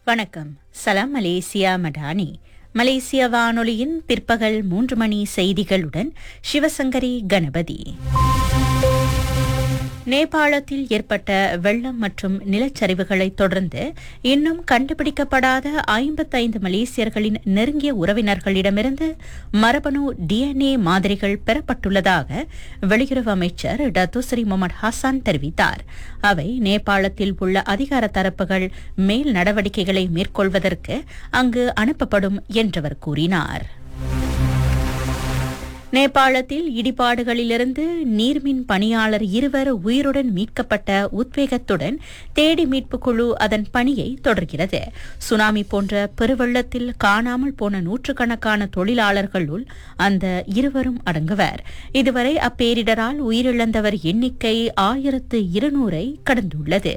வணக்கம் சலாம் மலேசியா மடானி மலேசிய வானொலியின் பிற்பகல் மூன்று மணி செய்திகளுடன் சிவசங்கரி கணபதி நேபாளத்தில் ஏற்பட்ட வெள்ளம் மற்றும் நிலச்சரிவுகளைத் தொடர்ந்து இன்னும் கண்டுபிடிக்கப்படாத ஐம்பத்தைந்து மலேசியர்களின் நெருங்கிய உறவினர்களிடமிருந்து மரபணு டிஎன்ஏ மாதிரிகள் பெறப்பட்டுள்ளதாக வெளியுறவு அமைச்சர் டத்துஸ்ரீ முகமது ஹசான் தெரிவித்தார் அவை நேபாளத்தில் உள்ள அதிகார தரப்புகள் மேல் நடவடிக்கைகளை மேற்கொள்வதற்கு அங்கு அனுப்பப்படும் என்றவர் கூறினார் நேபாளத்தில் இடிபாடுகளிலிருந்து நீர்மின் பணியாளர் இருவர் உயிருடன் மீட்கப்பட்ட உத்வேகத்துடன் தேடி மீட்புக் குழு அதன் பணியை தொடர்கிறது சுனாமி போன்ற பெருவெள்ளத்தில் காணாமல் போன நூற்றுக்கணக்கான தொழிலாளர்களுள் அந்த இருவரும் அடங்குவர் இதுவரை அப்பேரிடரால் உயிரிழந்தவர் எண்ணிக்கை ஆயிரத்து இருநூறை கடந்துள்ளது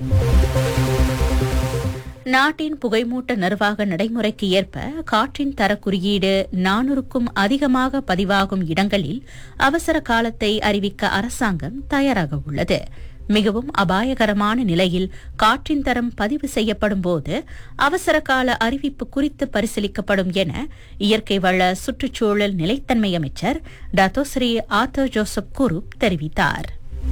நாட்டின் புகைமூட்ட நிர்வாக நடைமுறைக்கு ஏற்ப காற்றின் தர குறியீடு நானூறுக்கும் அதிகமாக பதிவாகும் இடங்களில் அவசர காலத்தை அறிவிக்க அரசாங்கம் தயாராக உள்ளது மிகவும் அபாயகரமான நிலையில் காற்றின் தரம் பதிவு செய்யப்படும் போது அவசர கால அறிவிப்பு குறித்து பரிசீலிக்கப்படும் என இயற்கை வள சுற்றுச்சூழல் நிலைத்தன்மை அமைச்சர் டத்தோஸ்ரீ ஆத்தோ ஜோசப் குரூப் தெரிவித்தார்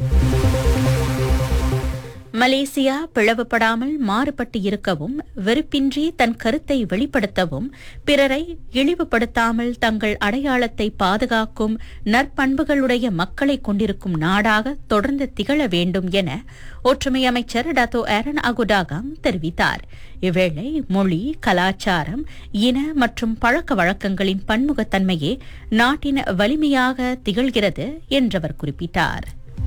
மலேசியா பிளவுபடாமல் மாறுபட்டு இருக்கவும் வெறுப்பின்றி தன் கருத்தை வெளிப்படுத்தவும் பிறரை இழிவுபடுத்தாமல் தங்கள் அடையாளத்தை பாதுகாக்கும் நற்பண்புகளுடைய மக்களை கொண்டிருக்கும் நாடாக தொடர்ந்து திகழ வேண்டும் என ஒற்றுமை அமைச்சர் டாத்தோ ஏரன் அகுடாகாங் தெரிவித்தார் இவ்வேளை மொழி கலாச்சாரம் இன மற்றும் பழக்க வழக்கங்களின் பன்முகத்தன்மையே நாட்டின் வலிமையாக திகழ்கிறது என்றவர் குறிப்பிட்டார்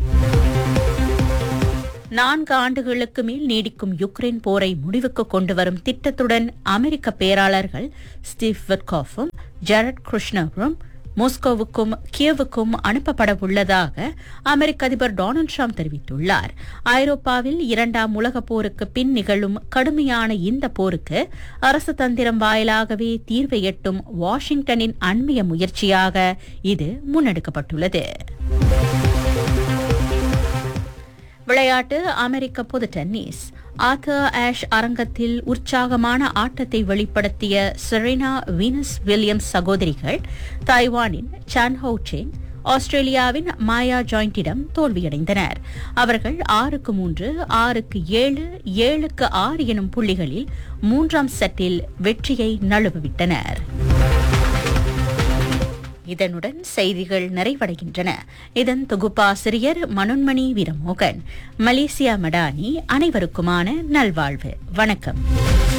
நான்கு ஆண்டுகளுக்கு மேல் நீடிக்கும் யுக்ரைன் போரை முடிவுக்கு கொண்டுவரும் திட்டத்துடன் அமெரிக்க பேராளர்கள் ஸ்டீவ் விட்காஃபும் ஜெரட் கிருஷ்ணரும் மாஸ்கோவுக்கும் கியவுக்கும் அனுப்பப்பட உள்ளதாக அமெரிக்க அதிபர் டொனால்டு ட்ரம்ப் தெரிவித்துள்ளார் ஐரோப்பாவில் இரண்டாம் உலகப் போருக்கு பின் நிகழும் கடுமையான இந்த போருக்கு அரசு தந்திரம் வாயிலாகவே தீர்வை எட்டும் வாஷிங்டனின் அண்மைய முயற்சியாக இது முன்னெடுக்கப்பட்டுள்ளது விளையாட்டு அமெரிக்க பொது டென்னிஸ் ஆத்தர் ஆஷ் அரங்கத்தில் உற்சாகமான ஆட்டத்தை வெளிப்படுத்திய செரீனா வீனஸ் வில்லியம்ஸ் சகோதரிகள் தாய்வானின் சான் ஹோ சென் ஆஸ்திரேலியாவின் மாயா ஜாயிண்டிடம் தோல்வியடைந்தனர் அவர்கள் ஆறுக்கு மூன்று ஆறுக்கு ஏழு ஏழுக்கு ஆறு எனும் புள்ளிகளில் மூன்றாம் செட்டில் வெற்றியை நழுவவிட்டனர் இதனுடன் செய்திகள் நிறைவடைகின்றன இதன் தொகுப்பாசிரியர் மனோன்மணி வீரமோகன் மலேசியா மடானி அனைவருக்குமான நல்வாழ்வு வணக்கம்